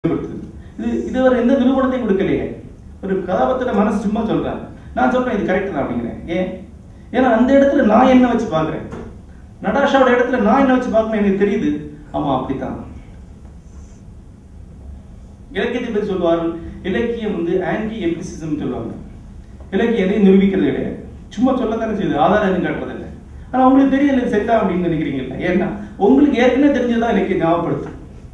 கொடுத்தது இது இதுவரை எந்த நிரூபணத்தையும் கொடுக்கலையே ஒரு கதாபாத்திர மனசு சும்மா சொல்றாங்க நான் சொல்றேன் இது கரெக்ட் தான் அப்படிங்கிறேன் ஏன் ஏன்னா அந்த இடத்துல நான் என்ன வச்சு பார்க்குறேன் நடாஷாவோட இடத்துல நான் என்ன வச்சு பார்க்கணும் எனக்கு தெரியுது ஆமா அப்படித்தான் இலக்கியத்தை பற்றி சொல்லுவார்கள் இலக்கியம் வந்து ஆன்டி எம்பிசிசம் சொல்லுவாங்க இலக்கியம் எதையும் நிரூபிக்கிறது கிடையாது சும்மா சொல்லத்தானே செய்யுது ஆதாரம் எதுவும் காட்டுறதில்லை ஆனா உங்களுக்கு தெரியல இது சரிதான் அப்படின்னு நினைக்கிறீங்கல்ல ஏன்னா உங்களுக்கு ஏற்கனவே தெரிஞ்சதான் இலக்கியம் ஞாபகப்படுத்தும்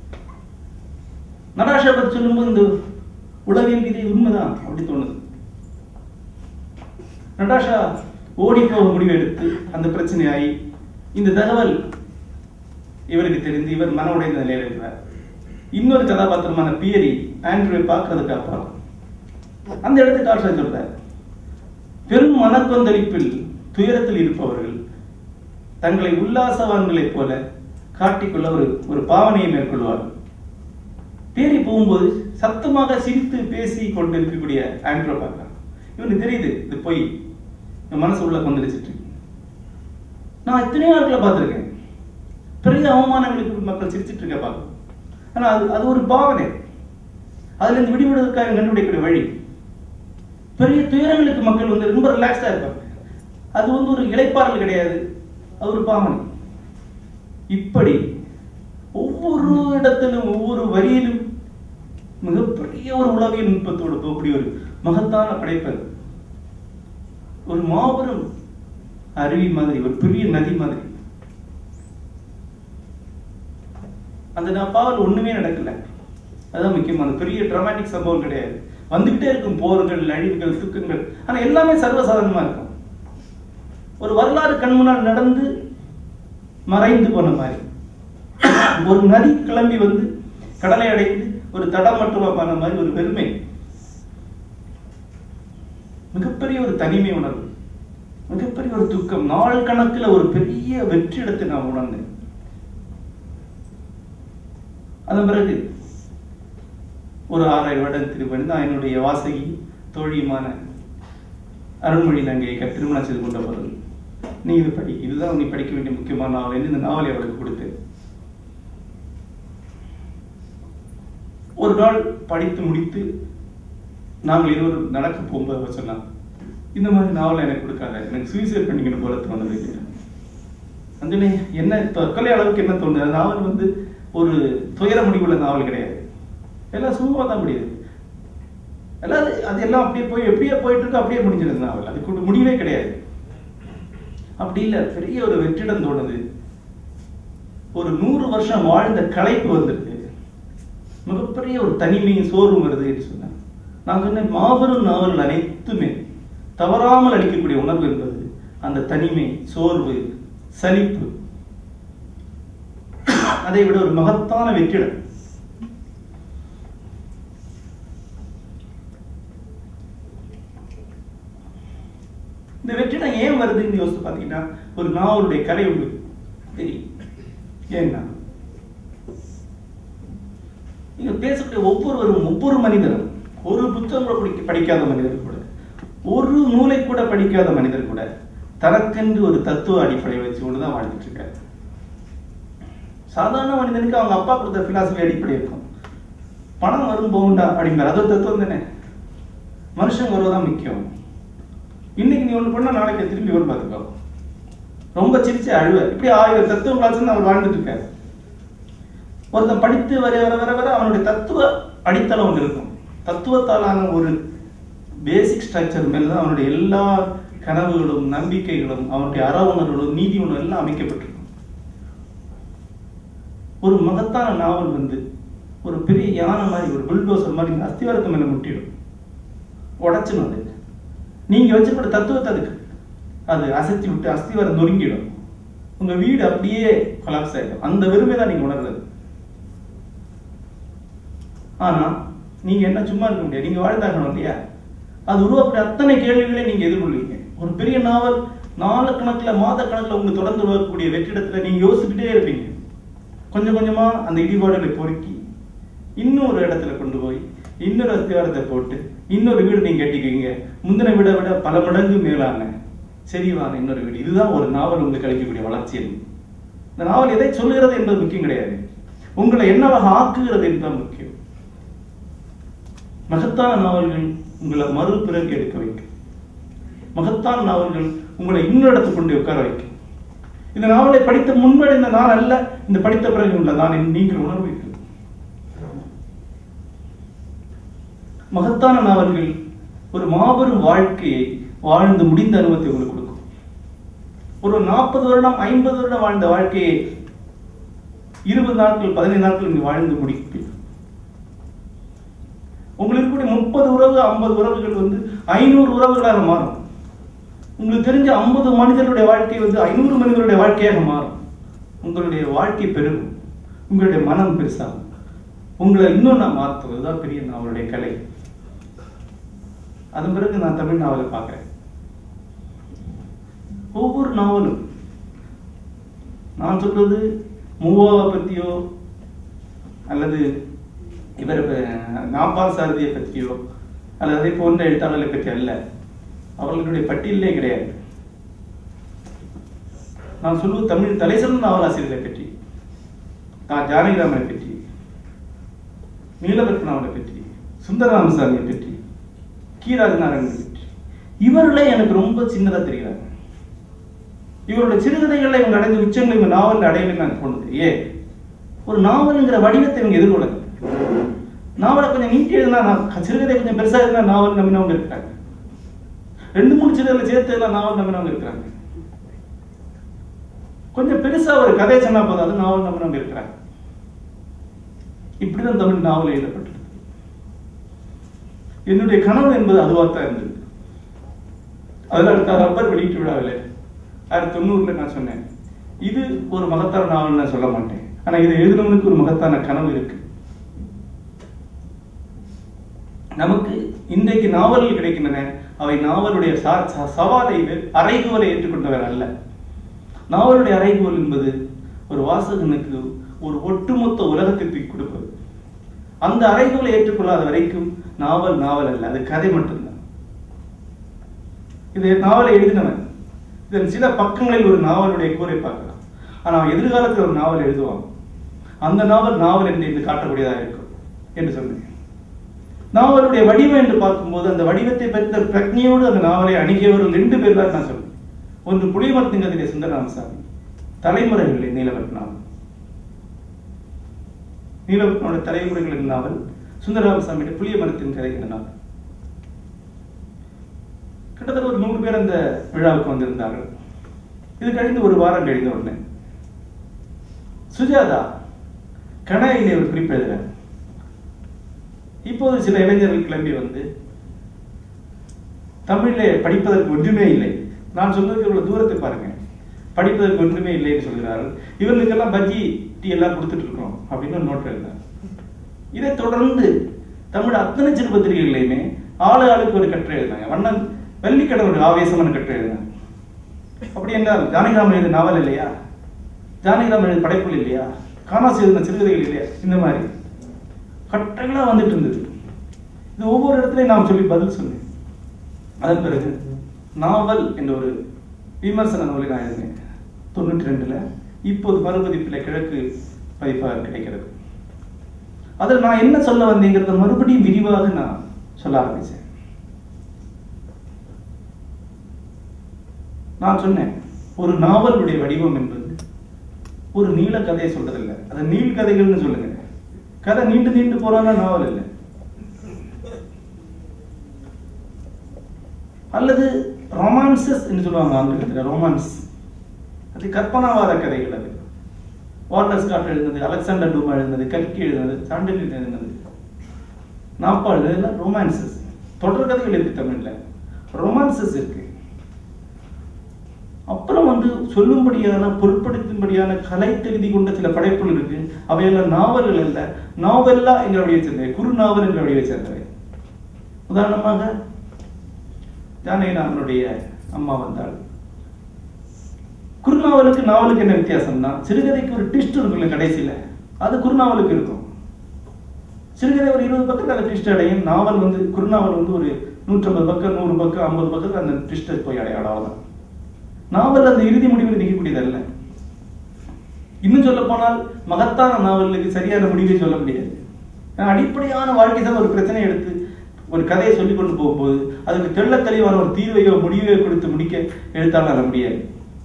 நடாஷா பற்றி சொல்லும்போது இந்த உளவியல் இது உண்மைதான் அப்படி தோணுது நடாஷா ஓடி போக முடிவு எடுத்து அந்த பிரச்சனையாகி இந்த தகவல் இவருக்கு தெரிந்து இவர் மன உடைந்த நிலையில் இருக்கிறார் இன்னொரு கதாபாத்திரமான பியரி ஆண்ட்ரூவை பார்க்கறதுக்கு அப்புறம் அந்த இடத்துக்கு டால்ஸ்டாய் சொல்றார் பெரும் மனக்கொந்தளிப்பில் துயரத்தில் இருப்பவர்கள் தங்களை உல்லாசவான்களைப் போல காட்டிக்கொள்ள ஒரு ஒரு பாவனையை மேற்கொள்வார்கள் பேரி போகும்போது சத்தமாக சிரித்து பேசி கொண்டு இருக்கக்கூடிய ஆண்ட்ரோ பார்க்கலாம் இவனுக்கு தெரியுது இது போய் என் மனசு உள்ள கொந்தளிச்சிட்டு இருக்கு. நான் எத்தனையோ ஆட்களை பார்த்துருக்கேன் பெரிய அவமானங்களுக்கு மக்கள் சிரிச்சிட்டு இருக்க பார்க்க ஆனா அது அது ஒரு பாவனை அதுல இருந்து விடுபடுவதற்காக கண்டுபிடிக்கிற வழி பெரிய துயரங்களுக்கு மக்கள் வந்து ரொம்ப ரிலாக்ஸ்டா இருப்பாங்க அது வந்து ஒரு இளைப்பாறல் கிடையாது அது ஒரு பாவனை இப்படி ஒவ்வொரு இடத்திலும் ஒவ்வொரு வரியிலும் மிகப்பெரிய ஒரு உளவியல் நுட்பத்தோடு போகக்கூடிய ஒரு மகத்தான படைப்பு ஒரு மாபெரும் அருவி மாதிரி ஒரு பெரிய நதி மாதிரி அந்த நப்பாவில் ஒண்ணுமே நடக்கல அதான் முக்கியமான பெரிய டிராமாட்டிக் சம்பவம் கிடையாது வந்துகிட்டே இருக்கும் போர்கள் அழிவுகள் துக்கங்கள் ஆனா எல்லாமே சர்வசாதாரணமா இருக்கும் ஒரு வரலாறு கண் முன்னால் நடந்து மறைந்து போன மாதிரி ஒரு நதி கிளம்பி வந்து கடலை அடைந்து ஒரு தடமற்றமான மாதிரி ஒரு பெருமை மிகப்பெரிய ஒரு தனிமை உணர்வு மிகப்பெரிய ஒரு துக்கம் நாள் கணக்குல ஒரு பெரிய வெற்றிடத்தை நான் உணர்ந்தேன் அதன் பிறகு ஒரு ஆறாயிரம் வருடம் திருப்பி நான் என்னுடைய வாசகி தோழியுமான அருண்மொழி நங்கையை திருமணம் செய்து கொண்ட பொருள் நீ இது படி இதுதான் நீ படிக்க வேண்டிய முக்கியமான நாவல் என்று இந்த நாவலை அவளுக்கு கொடுத்தேன் ஒரு நாள் படித்து முடித்து நாங்கள் இருவரும் நடக்க போகும்போது அவர் சொன்னான் இந்த மாதிரி நாவலை எனக்கு கொடுக்காத எனக்கு சூசைட் பண்ணிக்கணும் போல தோணுது அஞ்சனே என்ன தற்கொலை அளவுக்கு என்ன தோணுது அந்த நாவல் வந்து ஒரு துயர முடிவுள்ள நாவல் கிடையாது எல்லாம் சும்மா தான் முடியுது எல்லாம் அது- அது எல்லாம் அப்படியே போய் எப்படியே போயிட்டு இருக்கு அப்படியே முடிஞ்சிருது நாவல் அதுக்கு முடிவே கிடையாது அப்படி இல்ல பெரிய ஒரு வெற்றிடம் தோணுது ஒரு நூறு வருஷம் வாழ்ந்த களைப்பு வந்திருக்கு மிகப்பெரிய ஒரு தனிமையும் சோர்வும் வருது என்று சொன்னேன் நான் சொன்னேன் மாபெரும் நாவல் அனைத்துமே தவறாமல் அளிக்கக்கூடிய உணர்வு என்பது அந்த தனிமை சோர்வு சலிப்பு அதை விட ஒரு மகத்தான வெற்றிடம் இந்த வெற்றிடம் ஏன் வருதுன்னு யோசித்து பார்த்தீங்கன்னா ஒரு நாவலுடைய கலை உங்களுக்கு தெரியும் ஏன்னா நீங்க பேசக்கூடிய ஒவ்வொருவரும் ஒவ்வொரு மனிதரும் ஒரு புத்தகம் கூட படிக்க- படிக்காத மனிதர் கூட ஒரு நூலை கூட படிக்காத மனிதர் கூட தனக்கென்று ஒரு தத்துவ அடிப்படை வச்சு கொண்டு தான் வாழ்ந்துட்டு இருக்காரு சாதாரண மனிதனுக்கு அவங்க அப்பா கொடுத்த பிலாசபி அடிப்படை இருக்கும் பணம் வரும் போகுண்டா அப்படிங்கிற அது ஒரு தத்துவம் தானே மனுஷன் வருவதான் முக்கியம் இன்னைக்கு நீ ஒண்ணு பண்ணா நாளைக்கு திரும்பி வரும் பார்த்துக்கோ ரொம்ப சிரிச்சு அழுவ இப்படி ஆயிரம் தத்துவம் கிளாஸ் அவர் வாழ்ந்துட்டு இருக்காரு ஒருத்தன் படித்து வர வர வர வர அவனுடைய தத்துவ அடித்தளம் ஒன்று இருக்கும் தத்துவத்தாலான ஒரு பேசிக் ஸ்ட்ரக்சர் மேல தான் அவனுடைய எல்லா கனவுகளும் நம்பிக்கைகளும் அவனுடைய அற உணர்வுகளும் நீதி உணர்வு எல்லாம் அமைக்கப்பட்டிருக்கும் ஒரு மகத்தான நாவல் வந்து ஒரு பெரிய யானை மாதிரி ஒரு புல்டோசர் மாதிரி இந்த அஸ்திவாரத்து மேல முட்டிடும் உடைச்சிடும் அது நீங்க வச்சிருக்கிற தத்துவத்தை அதுக்கு அது அசைச்சு விட்டு அஸ்திவாரம் நொறுங்கிடும் உங்க வீடு அப்படியே கொலாப்ஸ் ஆயிடும் அந்த வெறுமை தான் நீங்க உணர்றது ஆனா நீங்க என்ன சும்மா இருக்க முடியாது நீங்க வாழ்ந்தாகணும் இல்லையா அது உருவாக்கிற அத்தனை கேள்விகளை நீங்க எதிர்கொள்வீங்க ஒரு பெரிய நாவல் நாலு கணக்குல மாத கணக்குல உங்க தொடர்ந்து உருவாக்கக்கூடிய வெற்றிடத்துல நீங்க யோசிச்சுக்கிட்டே இருப்பீங்க கொஞ்சம் கொஞ்சமா அந்த இடிபாடுகளை பொறுக்கி இன்னொரு இடத்துல கொண்டு போய் இன்னொரு அஸ்திவாரத்தை போட்டு இன்னொரு வீடு நீங்க கட்டிக்குவீங்க முந்தின வீடை விட பல மடங்கு மேலான சரிவான இன்னொரு வீடு இதுதான் ஒரு நாவல் உங்களுக்கு கிடைக்கக்கூடிய வளர்ச்சி இந்த நாவல் எதை சொல்லுகிறது என்பது முக்கியம் கிடையாது உங்களை என்னவாக ஆக்குகிறது என்பது முக்கியம் மகத்தான நாவல்கள் உங்களை மறுபிறகு எடுக்க வைக்கும் மகத்தான நாவல்கள் உங்களை இன்னொரு இடத்துக்கு கொண்டு உட்கார வைக்கும் இந்த நாவலை படித்த முன்படைந்த நான் அல்ல இந்த படித்த பிறகு உள்ள நான் என்று நீங்கள் உணர்வீர்கள் மகத்தான நாவல்கள் ஒரு மாபெரும் வாழ்க்கையை வாழ்ந்து முடிந்த அனுபவத்தை உங்களுக்கு கொடுக்கும் ஒரு நாற்பது வருடம் ஐம்பது வருடம் வாழ்ந்த வாழ்க்கையை இருபது நாட்கள் பதினைந்து நாட்கள் நீங்க வாழ்ந்து முடிப்பீர்கள் உங்களுக்கு இருக்கக்கூடிய முப்பது உறவு ஐம்பது உறவுகள் வந்து ஐநூறு உறவுகளாக மாறும் உங்களுக்கு தெரிஞ்ச ஐம்பது மனிதர்களுடைய வாழ்க்கை வந்து ஐநூறு மனிதர்களுடைய வாழ்க்கையாக மாறும் உங்களுடைய வாழ்க்கை பெருகும் உங்களுடைய மனம் பெருசாகும் உங்களை இன்னும் நான் மாற்றுவது தான் பெரிய நாவலுடைய கலை அதன் பிறகு நான் தமிழ் நாவலை பார்க்கிறேன் ஒவ்வொரு நாவலும் நான் சொல்றது மூவாவை பத்தியோ அல்லது இவர் நாப்பால் சாரதியை பற்றியோ அல்லது அதை போன்ற எழுத்தாளர்களை பற்றி அல்ல அவர்களுடைய பட்டியலே கிடையாது நான் சொல்லுவது தமிழ் தலைசிறந்த நாவலாசிரியர்களை பற்றி நான் ஜானகிராமனை பற்றி நீலபத்மனாவனை பற்றி சுந்தரராமசாமியை பற்றி கீராஜ நாராயணனை பற்றி இவர்களே எனக்கு ரொம்ப சின்னதா தெரிகிறாங்க இவருடைய சிறுகதைகளை இவங்க அடைந்த உச்சங்களை இவங்க நாவல் அடையலை நான் போனது ஏ ஒரு நாவலுங்கிற வடிவத்தை இவங்க எதிர்கொள்ளல நாவலை கொஞ்சம் நீட்டி எழுதினா நான் சிறுகதை கொஞ்சம் பெருசா இருந்தா நாவல் நம்பினவங்க இருக்காங்க ரெண்டு மூணு சிறுகதை சேர்த்து எல்லாம் நாவல் நம்பினவங்க இருக்கிறாங்க கொஞ்சம் பெருசா ஒரு கதை சொன்னா போதும் அது நாவல் நம்பினவங்க இருக்கிறாங்க இப்படிதான் தமிழ் நாவல் எழுதப்பட்டது என்னுடைய கனவு என்பது அதுவாகத்தான் இருந்தது அதில் அடுத்த ரப்பர் வெளியீட்டு விழாவில் ஆயிரத்தி தொண்ணூறுல நான் சொன்னேன் இது ஒரு மகத்தான நாவல் நான் சொல்ல மாட்டேன் ஆனா இதை எழுதினவனுக்கு ஒரு மகத்தான கனவு இருக்கு நமக்கு இன்றைக்கு நாவல்கள் கிடைக்கின்றன அவை நாவலுடைய சா- ச- சவாலை வெ- அறைகூவலை ஏற்றுக்கொண்டவர் அல்ல நாவலுடைய அறைகூவல் என்பது ஒரு வாசகனுக்கு ஒரு ஒட்டுமொத்த உலகத்தை தூக்கி கொடுப்பது அந்த அறைகூவலை ஏற்றுக்கொள்ளாத வரைக்கும் நாவல் நாவல் அல்ல அது கதை மட்டும்தான் இது நாவலை எழுதினவன் இதன் சில பக்கங்களில் ஒரு நாவலுடைய கூரை பார்க்கலாம் ஆனா அவன் எதிர்காலத்தில் ஒரு நாவல் எழுதுவான் அந்த நாவல் நாவல் என்று இன்று காட்டக்கூடியதாக இருக்கும் என்று சொன்னேன் நாவலுடைய வடிவம் என்று பார்க்கும்போது அந்த வடிவத்தை பெற்ற பிரக்ஞையோடு அந்த நாவலை அணுகியவர்கள் ரெண்டு பேர் தான் நான் சொல்றேன் ஒன்று புலிமரத்தின் கதிரை சுந்தரராமசாமி தலைமுறைகளில் நீலவட்னாவல் நீலவட்னோட தலைமுறைகளின் நாவல் சுந்தரராமசாமியுடைய புளிய மரத்தின் கதை என்ற நாவல் கிட்டத்தட்ட ஒரு நூறு பேர் அந்த விழாவுக்கு வந்திருந்தார்கள் இது கழிந்து ஒரு வாரம் கழிந்த உடனே சுஜாதா கணையிலே ஒரு குறிப்பு எழுதுறார் இப்போது சில இளைஞர்கள் கிளம்பி வந்து தமிழிலே படிப்பதற்கு ஒன்றுமே இல்லை நான் சொல்றதுக்கு இவ்வளவு தூரத்தை பாருங்க படிப்பதற்கு ஒன்றுமே இல்லைன்னு சொல்கிறார்கள் இவர்களுக்கெல்லாம் பஜ்ஜி டீ எல்லாம் கொடுத்துட்டு இருக்கோம் அப்படின்னு ஒரு நோட் எழுதினார் இதை தொடர்ந்து தமிழ் அத்தனை சிறு பத்திரிகைகளையுமே ஆளு ஆளுக்கு ஒரு கட்டுரை எழுதினாங்க வண்ணன் வெள்ளிக்கடை ஒரு ஆவேசமான கட்டுரை எழுதினாங்க அப்படி என்றால் ஜானகிராமன் எழுதிய நாவல் இல்லையா ஜானகிராமன் எழுதிய படைப்புகள் இல்லையா காணாசி எழுதின சிறுகதைகள் இல்லையா இந்த மாதிரி கட்டுரைகளா வந்துட்டு இருந்தது இது ஒவ்வொரு இடத்துலையும் நாம் சொல்லி பதில் சொன்னேன் அதன் பிறகு நாவல் என்ற ஒரு விமர்சன நூலை நான் எழுதினேன் தொண்ணூற்றி ரெண்டுல இப்போது மறுபதிப்பில் கிழக்கு பதிப்பாக கிடைக்கிறது அதில் நான் என்ன சொல்ல வந்தேங்கிறத மறுபடியும் விரிவாக நான் சொல்ல ஆரம்பிச்சேன் நான் சொன்னேன் ஒரு நாவலுடைய வடிவம் என்பது ஒரு நீள கதையை சொல்றதில்லை அதை நீள் கதைகள்னு சொல்லுங்க கதை நீண்டு நீண்டு போறானா நாவல் இல்லை அல்லது ரொமான்சஸ் என்று சொல்லுவாங்க ஆங்கிலத்தில் ரொமான்ஸ் அது கற்பனாவாத கதைகள் அது வாட்டர் ஸ்காட் எழுதினது அலெக்சாண்டர் டூமா எழுதினது கல்கி எழுதினது சாண்டலின் எழுதினது நாப்பா எழுதினது ரொமான்சஸ் தொடர் கதைகள் இருக்கு தமிழ்ல ரொமான்சஸ் இருக்கு அப்புறம் வந்து சொல்லும்படியான பொருட்படுத்தும்படியான கலை தகுதி கொண்ட சில படைப்புகள் இருக்கு அவையெல்லாம் நாவல்கள் அல்ல நாவல்லா என்ற வழியை சேர்ந்தவை குறு நாவல் என்ற வழியை சேர்ந்தவை உதாரணமாக ஜானகிராமனுடைய அம்மா வந்தாள் குறுநாவலுக்கு நாவலுக்கு என்ன வித்தியாசம்னா சிறுகதைக்கு ஒரு ட்விஸ்ட் இருக்குல்ல கடைசியில அது குறுநாவலுக்கு இருக்கும் சிறுகதை ஒரு இருபது பக்கத்துல அந்த ட்விஸ்ட் அடையும் நாவல் வந்து குறுநாவல் வந்து ஒரு நூற்றம்பது பக்கம் நூறு பக்கம் ஐம்பது பக்கத்துல அந்த ட்விஸ்ட் போய் அடையாளம் அவ்வளவுதான் நாவல் அந்த இறுதி முடிவில் நிற்கக்கூடியது அல்ல இன்னும் சொல்ல போனால் மகத்தான நாவலுக்கு சரியான முடிவை சொல்ல முடியாது ஏன்னா, அடிப்படையான வாழ்க்கை தான் ஒரு பிரச்சனையை எடுத்து ஒரு கதையை சொல்லி கொண்டு போகும்போது அதுக்கு தெள்ள தெளிவான ஒரு தீர்வையோ முடிவையோ கொடுத்து முடிக்க எழுத்தாளர் முடியாது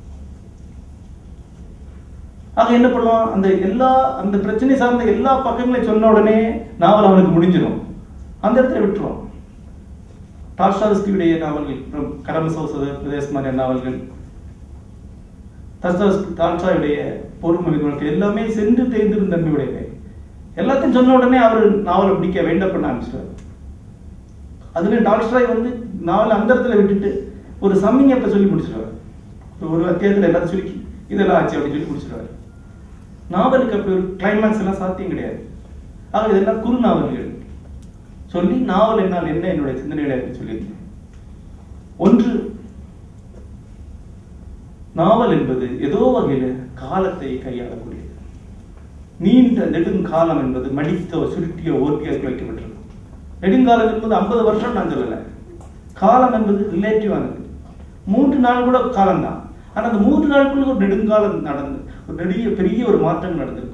ஆக என்ன பண்ணுவான் அந்த எல்லா அந்த பிரச்சனை சார்ந்த எல்லா பக்கங்களையும் சொன்ன உடனே நாவல் அவனுக்கு முடிஞ்சிடும் அந்த இடத்துல விட்டுருவான் டாஸ்டாவஸ்கியுடைய நாவல்கள் அப்புறம் கரமசோசத பிரதேச மாதிரியான நாவல்கள் தஸ்தாவஸ்கி டால்ஸ்டாயுடைய பொறுமை விவரங்கள் எல்லாமே சென்று தேர்ந்திருந்த தன்மையுடையவை எல்லாத்தையும் சொன்ன உடனே அவர் நாவலை பிடிக்க வேண்டாம் பண்ண ஆரம்பிச்சிட்டார் அதுல டால்ஸ்டாய் வந்து நாவலை அந்த இடத்துல விட்டுட்டு ஒரு சம்மிங் அப்ப சொல்லி முடிச்சிடுவார் ஒரு அத்தியாயத்துல எல்லாத்தையும் சொல்லி இதெல்லாம் ஆச்சு அப்படின்னு சொல்லி முடிச்சிடுவார் நாவலுக்கு அப்படி ஒரு கிளைமேக்ஸ் எல்லாம் சாத்தியம் கிடையாது ஆக இதெல்லாம் குறு நாவல்கள் சொல்லி நாவல் என்னால் என்ன என்னுடைய சிந்தனைகளை அப்படின்னு சொல்லியிருந்தேன் ஒன்று நாவல் என்பது ஏதோ வகையில காலத்தை கையாளக்கூடியது நீண்ட நெடுங்காலம் என்பது மடித்த சுருட்டிய ஓட்டிய வைக்கப்பட்டிருக்கும் நெடுங்காலம் என்பது ஐம்பது வருஷம் நான் சொல்லல காலம் என்பது ரிலேட்டிவானது மூன்று நாள் கூட காலம்தான் ஆனா அந்த மூன்று நாளுக்குள்ள ஒரு நெடுங்காலம் நடந்து ஒரு நெடிய பெரிய ஒரு மாற்றம் நடந்திருக்கும்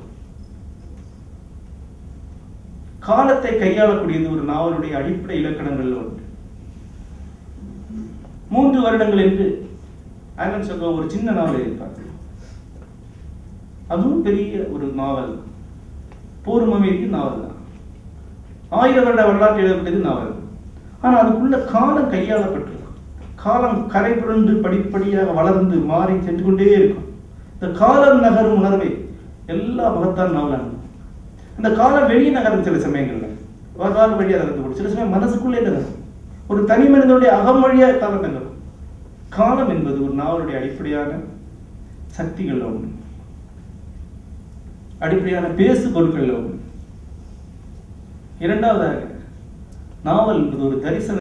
காலத்தை கையாளக்கூடியது ஒரு நாவலுடைய அடிப்படை இலக்கணங்கள்ல ஒன்று மூன்று வருடங்கள் என்று ஆலன் சகோ ஒரு சின்ன நாவல் எழுதியிருப்பார் அதுவும் பெரிய ஒரு நாவல் போர் மமைக்கு நாவல் தான் ஆயிரம் வருட வரலாற்று எழுதப்பட்டது நாவல் ஆனா அதுக்குள்ள காலம் கையாளப்பட்டிருக்கும் காலம் கரை புரண்டு படிப்படியாக வளர்ந்து மாறி சென்று கொண்டே இருக்கும் இந்த காலம் நகரும் உணர்வை எல்லா மகத்தான் நாவலான அந்த காலம் வெளியே நகரும் சில சமயங்கள்ல வரலாறு வழியாக நகர்ந்து சில சமயம் மனசுக்குள்ளே நகரும் ஒரு தனி மனிதனுடைய அகம் வழியாக காலம் நகரும் காலம் என்பது ஒரு நாவலுடைய அடிப்படையான சக்திகள் ஒன்று அடிப்படையான பேசு பொருட்கள் ஒன்று இரண்டாவதாக நாவல் என்பது ஒரு தரிசன